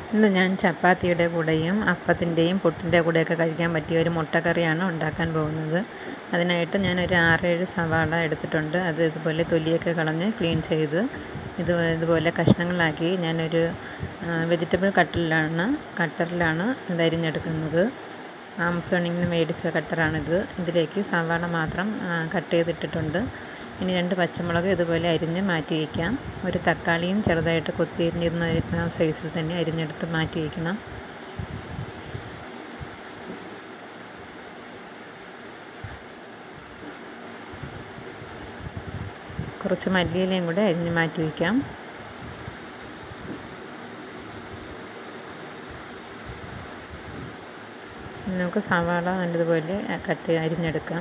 ഇന്ന് ഞാൻ ചപ്പാത്തിയുടെ കൂടെയും അപ്പത്തിൻ്റെയും പുട്ടിൻ്റെ കൂടെയൊക്കെ കഴിക്കാൻ പറ്റിയ ഒരു മുട്ടക്കറിയാണ് ഉണ്ടാക്കാൻ പോകുന്നത് അതിനായിട്ട് ഞാനൊരു ആറേഴ് സവാള എടുത്തിട്ടുണ്ട് അത് ഇതുപോലെ തൊലിയൊക്കെ കളഞ്ഞ് ക്ലീൻ ചെയ്ത് ഇത് ഇതുപോലെ കഷ്ണങ്ങളാക്കി ഞാനൊരു വെജിറ്റബിൾ കട്ടറിലാണ് കട്ടറിലാണ് ഇത് അരിഞ്ഞെടുക്കുന്നത് ആമസോണിൽ നിന്ന് മേടിച്ച കട്ടറാണിത് ഇതിലേക്ക് സവാള മാത്രം കട്ട് ചെയ്തിട്ടിട്ടുണ്ട് ഇനി രണ്ട് പച്ചമുളക് ഇതുപോലെ അരിഞ്ഞ് മാറ്റി വയ്ക്കാം ഒരു തക്കാളിയും ചെറുതായിട്ട് കൊത്തി അരിഞ്ഞിരുന്ന സൈസിൽ തന്നെ അരിഞ്ഞെടുത്ത് മാറ്റി വയ്ക്കണം കുറച്ച് മല്ലിയിലയും കൂടെ അരിഞ്ഞ് മാറ്റി വയ്ക്കാം നമുക്ക് സവാള നല്ലതുപോലെ കട്ട് അരിഞ്ഞെടുക്കാം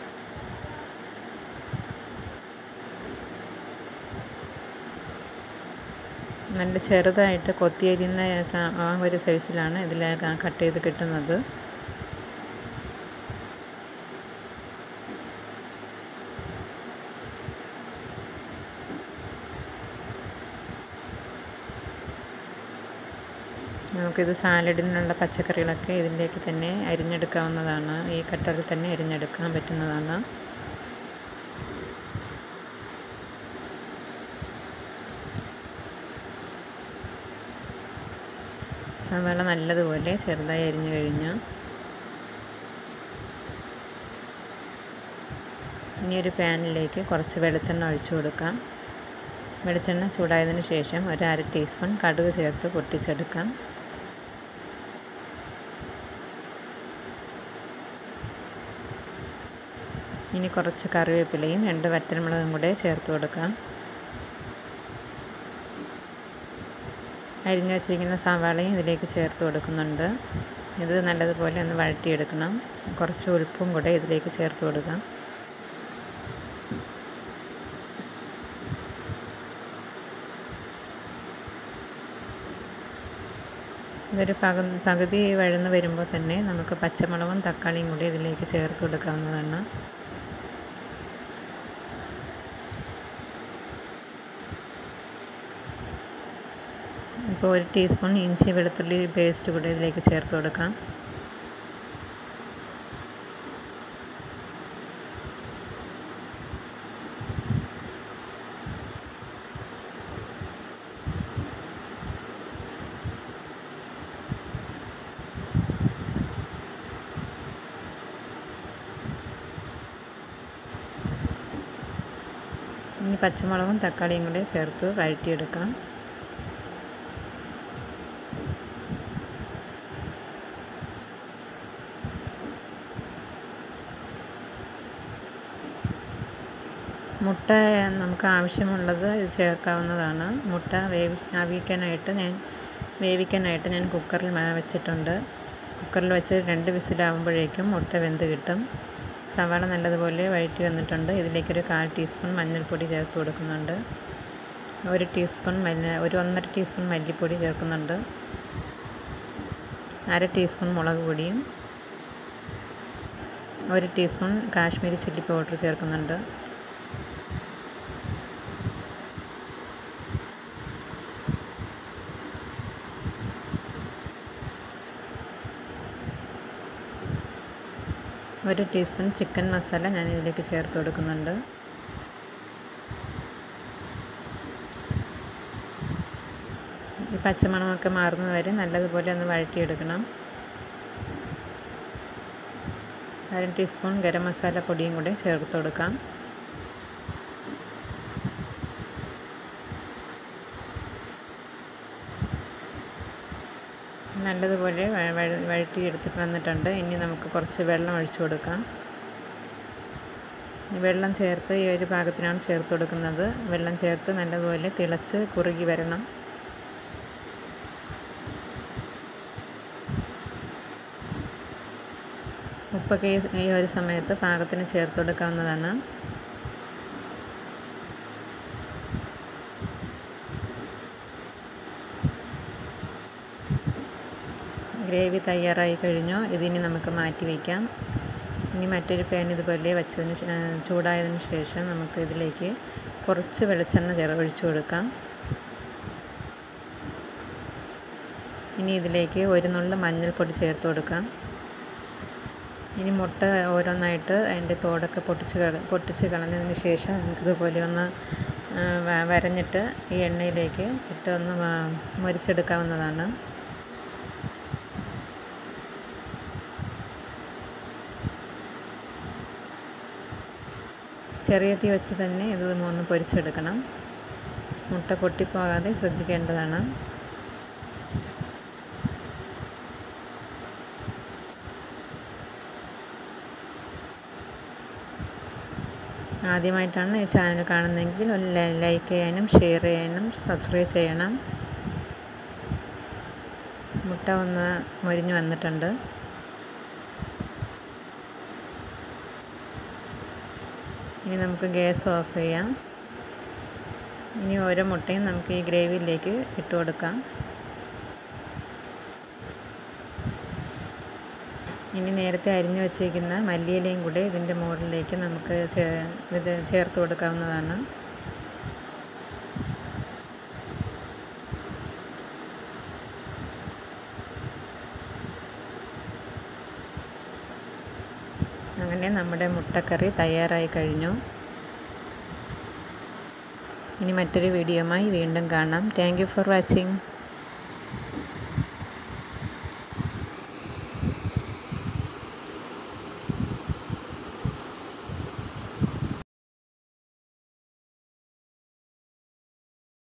നല്ല ചെറുതായിട്ട് കൊത്തിയരിയുന്ന ആ ഒരു സൈസിലാണ് ഇതിൽ കട്ട് ചെയ്ത് കിട്ടുന്നത് നമുക്കിത് സാലഡിനുള്ള പച്ചക്കറികളൊക്കെ ഇതിലേക്ക് തന്നെ അരിഞ്ഞെടുക്കാവുന്നതാണ് ഈ കട്ടറിൽ തന്നെ അരിഞ്ഞെടുക്കാൻ പറ്റുന്നതാണ് സവാള നല്ലതുപോലെ ചെറുതായി അരിഞ്ഞു കഴിഞ്ഞു ഇനി ഒരു പാനിലേക്ക് കുറച്ച് വെളിച്ചെണ്ണ ഒഴിച്ചു കൊടുക്കാം വെളിച്ചെണ്ണ ചൂടായതിനു ശേഷം ഒരു അര ടീസ്പൂൺ കടുക് ചേർത്ത് പൊട്ടിച്ചെടുക്കാം ഇനി കുറച്ച് കറിവേപ്പിലയും രണ്ട് വറ്റൽമുളകും കൂടെ ചേർത്ത് കൊടുക്കാം അരിഞ്ഞു വച്ചിരിക്കുന്ന സവാളയും ഇതിലേക്ക് ചേർത്ത് കൊടുക്കുന്നുണ്ട് ഇത് നല്ലതുപോലെ ഒന്ന് വഴറ്റിയെടുക്കണം കുറച്ച് ഉഴുപ്പും കൂടെ ഇതിലേക്ക് ചേർത്ത് കൊടുക്കാം ഇതൊരു പക പകുതി വഴന്ന് വരുമ്പോൾ തന്നെ നമുക്ക് പച്ചമുളകും തക്കാളിയും കൂടി ഇതിലേക്ക് ചേർത്ത് കൊടുക്കാവുന്നതാണ് ഇപ്പോൾ ഒരു ടീസ്പൂൺ ഇഞ്ചി വെളുത്തുള്ളി പേസ്റ്റ് കൂടി ഇതിലേക്ക് ചേർത്ത് കൊടുക്കാം ഇനി പച്ചമുളകും തക്കാളിയും കൂടി ചേർത്ത് വഴറ്റിയെടുക്കാം മുട്ട നമുക്ക് ആവശ്യമുള്ളത് ഇത് ചേർക്കാവുന്നതാണ് മുട്ട വേവി ആവിക്കാനായിട്ട് ഞാൻ വേവിക്കാനായിട്ട് ഞാൻ കുക്കറിൽ വെച്ചിട്ടുണ്ട് കുക്കറിൽ വെച്ച് രണ്ട് വിസിലാവുമ്പോഴേക്കും മുട്ട വെന്ത് കിട്ടും സവാള നല്ലതുപോലെ വഴറ്റി വന്നിട്ടുണ്ട് ഇതിലേക്കൊരു കാൽ ടീസ്പൂൺ മഞ്ഞൾപ്പൊടി ചേർത്ത് കൊടുക്കുന്നുണ്ട് ഒരു ടീസ്പൂൺ മല്ല ഒരു ഒന്നര ടീസ്പൂൺ മല്ലിപ്പൊടി ചേർക്കുന്നുണ്ട് അര ടീസ്പൂൺ മുളക് പൊടിയും ഒരു ടീസ്പൂൺ കാശ്മീരി ചില്ലി പൗഡർ ചേർക്കുന്നുണ്ട് ഒരു ടീസ്പൂൺ ചിക്കൻ മസാല ഞാൻ ഇതിലേക്ക് ചേർത്ത് കൊടുക്കുന്നുണ്ട് ഈ പച്ചമണമൊക്കെ മാറുന്നത് വരെ നല്ലതുപോലെ ഒന്ന് വഴറ്റിയെടുക്കണം അര ടീസ്പൂൺ ഗരം മസാല പൊടിയും കൂടി ചേർത്ത് കൊടുക്കാം നല്ലതുപോലെ വഴറ്റിയെടുത്തിട്ട് വന്നിട്ടുണ്ട് ഇനി നമുക്ക് കുറച്ച് വെള്ളം ഒഴിച്ചു കൊടുക്കാം വെള്ളം ചേർത്ത് ഈ ഒരു പാകത്തിനാണ് ചേർത്ത് കൊടുക്കുന്നത് വെള്ളം ചേർത്ത് നല്ലതുപോലെ തിളച്ച് കുറുകി വരണം ഉപ്പൊക്കെ ഈ ഒരു സമയത്ത് പാകത്തിന് ചേർത്ത് കൊടുക്കാവുന്നതാണ് ഗ്രേവി തയ്യാറായി കഴിഞ്ഞു ഇതിനി നമുക്ക് മാറ്റി വയ്ക്കാം ഇനി മറ്റൊരു പാൻ ഇതുപോലെ വെച്ചതിന് ചൂടായതിന് ശേഷം നമുക്ക് ഇതിലേക്ക് കുറച്ച് വെളിച്ചെണ്ണ ചേർ ഒഴിച്ചു കൊടുക്കാം ഇനി ഇതിലേക്ക് ഒരു നുള്ളു മഞ്ഞൾപ്പൊടി ചേർത്ത് കൊടുക്കാം ഇനി മുട്ട ഓരോന്നായിട്ട് അതിൻ്റെ തോടൊക്കെ പൊട്ടിച്ച് കള പൊട്ടിച്ച് കളഞ്ഞതിന് ശേഷം നമുക്കിതുപോലെ ഒന്ന് വരഞ്ഞിട്ട് ഈ എണ്ണയിലേക്ക് ഇട്ട് ഒന്ന് മൊരിച്ചെടുക്കാവുന്നതാണ് ചെറിയ തീ വെച്ച് തന്നെ ഇത് ഒന്ന് പൊരിച്ചെടുക്കണം മുട്ട പൊട്ടിപ്പോകാതെ ശ്രദ്ധിക്കേണ്ടതാണ് ആദ്യമായിട്ടാണ് ഈ ചാനൽ കാണുന്നതെങ്കിൽ ഒന്ന് ലൈക്ക് ചെയ്യാനും ഷെയർ ചെയ്യാനും സബ്സ്ക്രൈബ് ചെയ്യണം മുട്ട ഒന്ന് മൊരിഞ്ഞ് വന്നിട്ടുണ്ട് ഇനി നമുക്ക് ഗ്യാസ് ഓഫ് ചെയ്യാം ഇനി ഓരോ മുട്ടയും നമുക്ക് ഈ ഗ്രേവിയിലേക്ക് ഇട്ട് കൊടുക്കാം ഇനി നേരത്തെ അരിഞ്ഞു വച്ചേക്കുന്ന മല്ലിയിലയും കൂടെ ഇതിൻ്റെ മുകളിലേക്ക് നമുക്ക് ഇത് ചേർത്ത് കൊടുക്കാവുന്നതാണ് അങ്ങനെ നമ്മുടെ മുട്ടക്കറി തയ്യാറായി കഴിഞ്ഞു ഇനി മറ്റൊരു വീഡിയോയുമായി വീണ്ടും കാണാം താങ്ക് ഫോർ വാച്ചിങ്